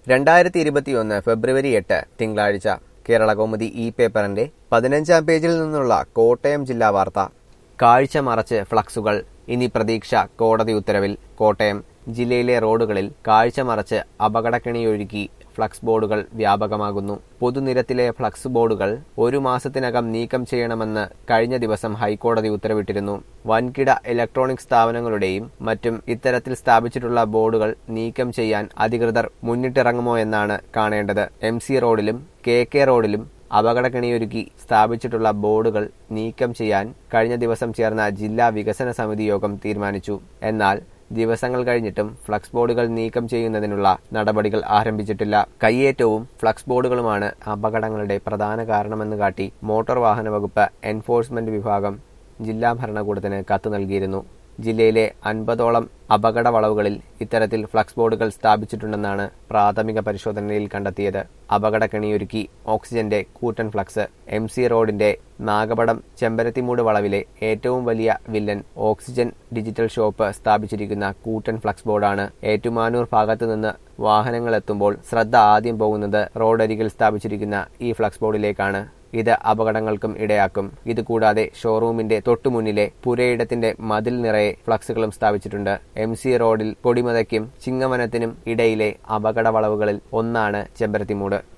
രണ്ടായിരത്തി ഇരുപത്തിയൊന്ന് ഫെബ്രുവരി എട്ട് തിങ്കളാഴ്ച കേരളകൗമുദി ഇ പേപ്പറിന്റെ പതിനഞ്ചാം പേജിൽ നിന്നുള്ള കോട്ടയം ജില്ലാ വാർത്ത കാഴ്ച മറച്ച് ഫ്ലക്സുകൾ ഇനി പ്രതീക്ഷ കോടതി ഉത്തരവിൽ കോട്ടയം ജില്ലയിലെ റോഡുകളിൽ കാഴ്ച മറച്ച് അപകടക്കെണിയൊഴുക്കി ഫ്ലക്സ് ബോർഡുകൾ വ്യാപകമാകുന്നു പൊതുനിരത്തിലെ ഫ്ലക്സ് ബോർഡുകൾ ഒരു മാസത്തിനകം നീക്കം ചെയ്യണമെന്ന് കഴിഞ്ഞ ദിവസം ഹൈക്കോടതി ഉത്തരവിട്ടിരുന്നു വൻകിട ഇലക്ട്രോണിക് സ്ഥാപനങ്ങളുടെയും മറ്റും ഇത്തരത്തിൽ സ്ഥാപിച്ചിട്ടുള്ള ബോർഡുകൾ നീക്കം ചെയ്യാൻ അധികൃതർ മുന്നിട്ടിറങ്ങുമോ എന്നാണ് കാണേണ്ടത് എം സി റോഡിലും കെ കെ റോഡിലും അപകടക്കെണിയൊരുക്കി സ്ഥാപിച്ചിട്ടുള്ള ബോർഡുകൾ നീക്കം ചെയ്യാൻ കഴിഞ്ഞ ദിവസം ചേർന്ന ജില്ലാ വികസന സമിതി യോഗം തീരുമാനിച്ചു എന്നാൽ ദിവസങ്ങൾ കഴിഞ്ഞിട്ടും ഫ്ലക്സ് ബോർഡുകൾ നീക്കം ചെയ്യുന്നതിനുള്ള നടപടികൾ ആരംഭിച്ചിട്ടില്ല കയ്യേറ്റവും ഫ്ലക്സ് ബോർഡുകളുമാണ് അപകടങ്ങളുടെ പ്രധാന കാരണമെന്ന് കാട്ടി മോട്ടോർ വാഹന വകുപ്പ് എൻഫോഴ്സ്മെന്റ് വിഭാഗം ജില്ലാ ഭരണകൂടത്തിന് കത്ത് നൽകിയിരുന്നു ജില്ലയിലെ അൻപതോളം അപകട വളവുകളിൽ ഇത്തരത്തിൽ ഫ്ലക്സ് ബോർഡുകൾ സ്ഥാപിച്ചിട്ടുണ്ടെന്നാണ് പ്രാഥമിക പരിശോധനയിൽ കണ്ടെത്തിയത് അപകടക്കെണിയൊരുക്കി ഓക്സിജന്റെ കൂറ്റൻ ഫ്ലക്സ് എം സി റോഡിന്റെ നാഗപടം ചെമ്പരത്തിമൂട് വളവിലെ ഏറ്റവും വലിയ വില്ലൻ ഓക്സിജൻ ഡിജിറ്റൽ ഷോപ്പ് സ്ഥാപിച്ചിരിക്കുന്ന കൂറ്റൻ ഫ്ലക്സ് ബോർഡാണ് ഏറ്റുമാനൂർ ഭാഗത്തു നിന്ന് വാഹനങ്ങൾ എത്തുമ്പോൾ ശ്രദ്ധ ആദ്യം പോകുന്നത് റോഡരികിൽ സ്ഥാപിച്ചിരിക്കുന്ന ഈ ഫ്ലക്സ് ബോർഡിലേക്കാണ് ഇത് അപകടങ്ങൾക്കും ഇടയാക്കും ഇതുകൂടാതെ ഷോറൂമിന്റെ തൊട്ടുമുന്നിലെ പുരയിടത്തിന്റെ മതിൽ നിറയെ ഫ്ലക്സുകളും സ്ഥാപിച്ചിട്ടുണ്ട് എം സി റോഡിൽ കൊടിമതയ്ക്കും ചിങ്ങവനത്തിനും ഇടയിലെ അപകട വളവുകളിൽ ഒന്നാണ് ചെമ്പരത്തിമൂട്